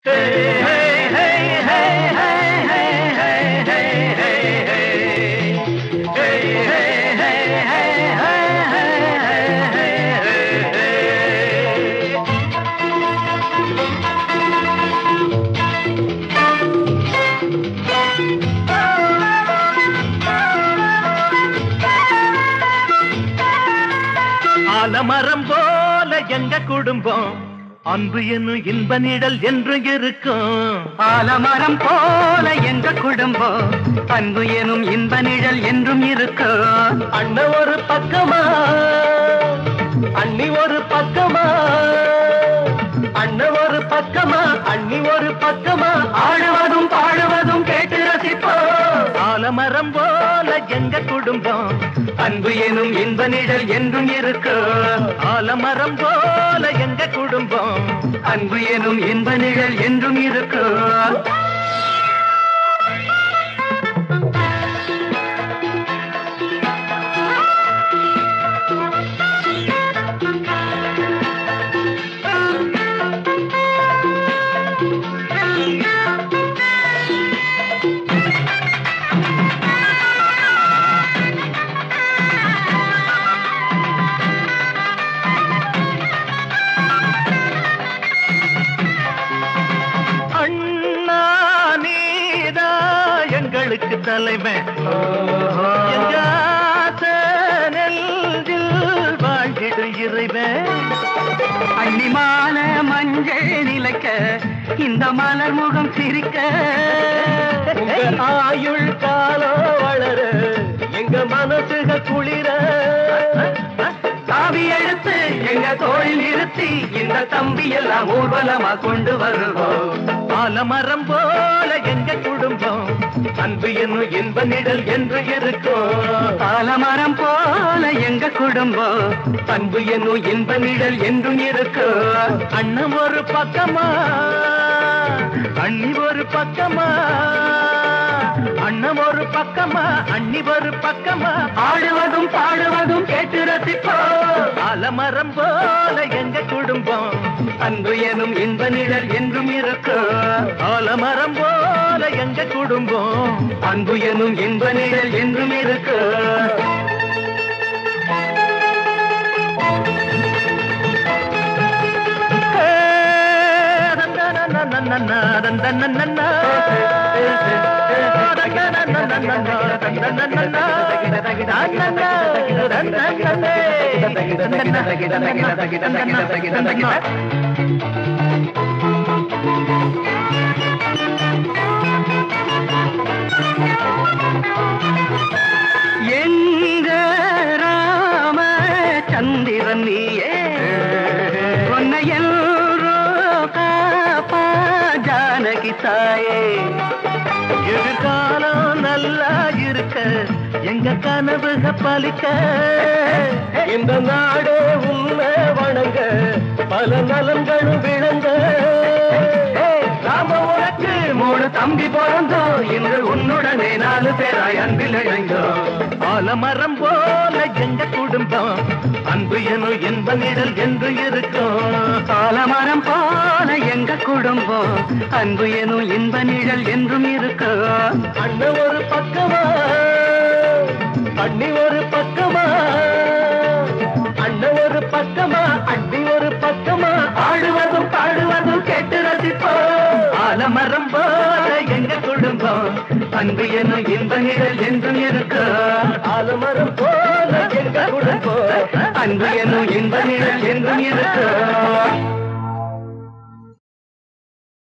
ஆலமரம் போல எங்க குடும்பம் அன்பு என்னும் இன்ப நிழல் என்று இருக்கும் ஆலமரம் போல எங்க குடும்பம் அன்பு எனும் இன்ப நிழல் என்றும் இருக்கும் அண்ணன் ஒரு பக்கமா அண்ணி ஒரு பக்கமா அண்ணன் ஒரு பக்கமா அண்ணி ஒரு பக்கமா ஆடுவதும் பாடுவதும் கேட்டு ரசிப்போம் ஆலமரம் போல எங்க குடும்பம் அன்பு எனும் இன்ப நிழல் என்றும் இருக்கும் ஆலமரம் போல எங்க குடும்பம் அன்பு எனும் இன்ப நிழல் என்றும் இருக்கும் அண்ணா நீதா எங்களுக்கு தலைவன் எங்க ஆசை நெஞ்சில் வாழ்ந்திடும் இறைவன் அள்ளி மால மஞ்சள் நிலைக்க இந்த மலர் முகம் சிரிக்க உங்க ஆயுள் காலம் வளர எங்க மனசுக குளிர சாவி எடுத்து எங்க தோளில் நிறுத்தி இந்த தம்பி எல்லாம் ஊர்வலமா கொண்டு வருவோம் ஆலமரம் போல எங்க குடும்பம் அன்பு என்னும் இன்ப நிழல் என்று இருக்கும் ஆலமரம் போல எங்க குடும்பம் அன்பு என்னும் இன்ப நிழல் என்றும் இருக்கும் அண்ணன் ஒரு பக்கமா அண்ணி ஒரு பக்கமா அண்ணன் ஒரு பக்கமா அண்ணி ஒரு பக்கமா ஆடுவதும் பாடுவதும் கேட்டு ரசிப்போம் ஆலமரம் போல எங்க குடும்பம் அன்பு எனும் இன்ப நிழல் என்றும் இருக்கும் ஆலமரம் போல எங்க குடும்பம் அன்பு எனும் இன்ப நிழல் என்றும் இருக்கும் எங்க ராம சந்திரன் நீயே உன்னை எல்லோ காப்பா ஜானகி தாயே எதிர்காலம் நல்லா இருக்க எங்க கனவுக பலிக்க இந்த நாடு உண்மை வணங்க பல நலன்களும் விளங்க ராம உனக்கு மூணு தம்பி பிறந்தோம் இன்று உன்னுடனே நாலு பேராய் அன்பில் இணைந்தோம் ஆலமரம் போல எங்க குடும்பம் அன்பு எனும் இன்ப நிழல் என்று இருக்கும் ஆலமரம் போல எங்க குடும்பம் அன்பு எனும் இன்ப நிழல் என்றும் இருக்கும் அண்ணன் ஒரு பக்கமா அண்ணி ஒரு பக்கமா அண்ணன் ஒரு பக்கமா அண்ணி ஒரு பக்கமா ஆடுவதும் பாடுவதும் கேட்டு ரசிப்போம் ஆலமரம் போல எங்க குடும்பம் அன்பு எனும் இன்ப நிழல் என்றும் இருக்கும் ஆலமரம் போல எங்க குடும்பம் அன்பு எனும் இன்ப நிழல் என்றும் இருக்கும்